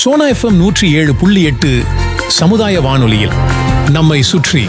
Sona FM நூற்றி ஏழு புள்ளி எட்டு சமுதாய வானொலியில் நம்மை சுற்றி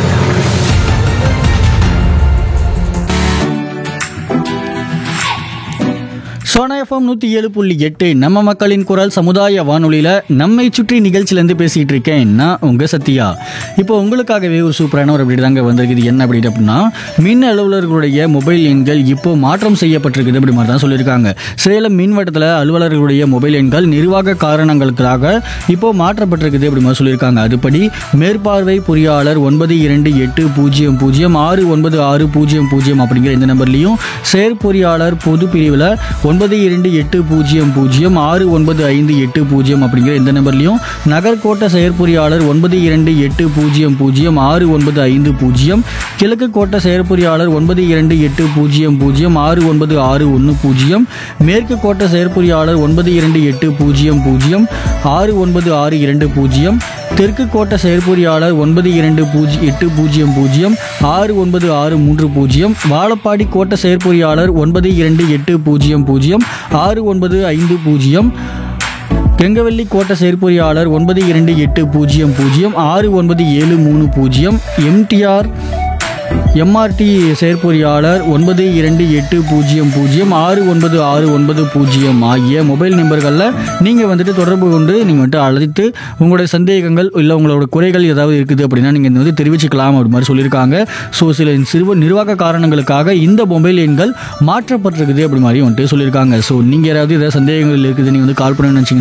சோனா எஃப்எம் நூற்றி ஏழு புள்ளி எட்டு நம்ம மக்களின் குரல் சமுதாய வானொலியில் நம்மை சுற்றி நிகழ்ச்சியிலேருந்து பேசிகிட்டு இருக்கேன் நான் உங்கள் சத்யா இப்போ உங்களுக்காகவே ஒரு சூப்பரான ஒரு அப்படி தாங்க வந்திருக்குது என்ன அப்படி அப்படின்னா மின் அலுவலர்களுடைய மொபைல் எண்கள் இப்போ மாற்றம் செய்யப்பட்டிருக்குது அப்படி மாதிரி தான் சொல்லியிருக்காங்க சேலம் மின்வட்டத்தில் அலுவலர்களுடைய மொபைல் எண்கள் நிர்வாக காரணங்களுக்காக இப்போ மாற்றப்பட்டிருக்குது அப்படி மாதிரி சொல்லியிருக்காங்க அதுபடி மேற்பார்வை பொறியாளர் ஒன்பது இரண்டு எட்டு பூஜ்ஜியம் பூஜ்ஜியம் ஆறு ஒன்பது ஆறு பூஜ்ஜியம் பூஜ்ஜியம் அப்படிங்கிற இந்த நம்பர்லையும் செயற்பொறியாளர் பொது பிரிவில் ஒன்பது இரண்டு எட்டு பூஜ்ஜியம் பூஜ்ஜியம் ஆறு ஒன்பது ஐந்து எட்டு பூஜ்ஜியம் அப்படிங்கிற இந்த நம்பர்லையும் நகர்கோட்ட செயற்பொறியாளர் ஒன்பது இரண்டு எட்டு பூஜ்ஜியம் பூஜ்ஜியம் ஆறு ஒன்பது ஐந்து பூஜ்ஜியம் கிழக்கு கோட்ட செயற்பொறியாளர் ஒன்பது இரண்டு எட்டு பூஜ்ஜியம் பூஜ்ஜியம் ஆறு ஒன்பது ஆறு ஒன்று பூஜ்ஜியம் மேற்கு கோட்ட செயற்பொறியாளர் ஒன்பது இரண்டு எட்டு பூஜ்ஜியம் பூஜ்ஜியம் ஆறு ஒன்பது ஆறு இரண்டு பூஜ்ஜியம் தெற்கு கோட்ட செயற்பொறியாளர் ஒன்பது இரண்டு பூஜ்ஜியம் எட்டு பூஜ்ஜியம் பூஜ்ஜியம் ஆறு ஒன்பது ஆறு மூன்று பூஜ்ஜியம் வாழப்பாடி கோட்ட செயற்பொறியாளர் ஒன்பது இரண்டு எட்டு பூஜ்ஜியம் பூஜ்ஜியம் ஆறு ஒன்பது ஐந்து பூஜ்ஜியம் கெங்கவல்லி கோட்ட செயற்பொறியாளர் ஒன்பது இரண்டு எட்டு பூஜ்ஜியம் பூஜ்ஜியம் ஆறு ஒன்பது ஏழு மூணு பூஜ்ஜியம் எம்டிஆர் எம்ஆர்டி செயற்பொறியாளர் ஒன்பது இரண்டு எட்டு பூஜ்ஜியம் பூஜ்ஜியம் ஆறு ஒன்பது ஆறு ஒன்பது பூஜ்ஜியம் ஆகிய மொபைல் நம்பர்களில் நீங்கள் வந்துட்டு தொடர்பு கொண்டு நீங்கள் வந்துட்டு அழைத்து உங்களுடைய சந்தேகங்கள் இல்லை உங்களோட குறைகள் ஏதாவது இருக்குது அப்படின்னா நீங்கள் வந்து தெரிவிச்சுக்கலாம் அப்படி மாதிரி சொல்லியிருக்காங்க ஸோ சில சிறுவ நிர்வாக காரணங்களுக்காக இந்த மொபைல் எண்கள் மாற்றப்பட்டிருக்குது அப்படி மாதிரி வந்துட்டு சொல்லியிருக்காங்க ஸோ நீங்கள் யாராவது ஏதாவது சந்தேகங்கள் இருக்குது நீங்கள் வந்து கால் பண்ண நினச்சிங்கன்னா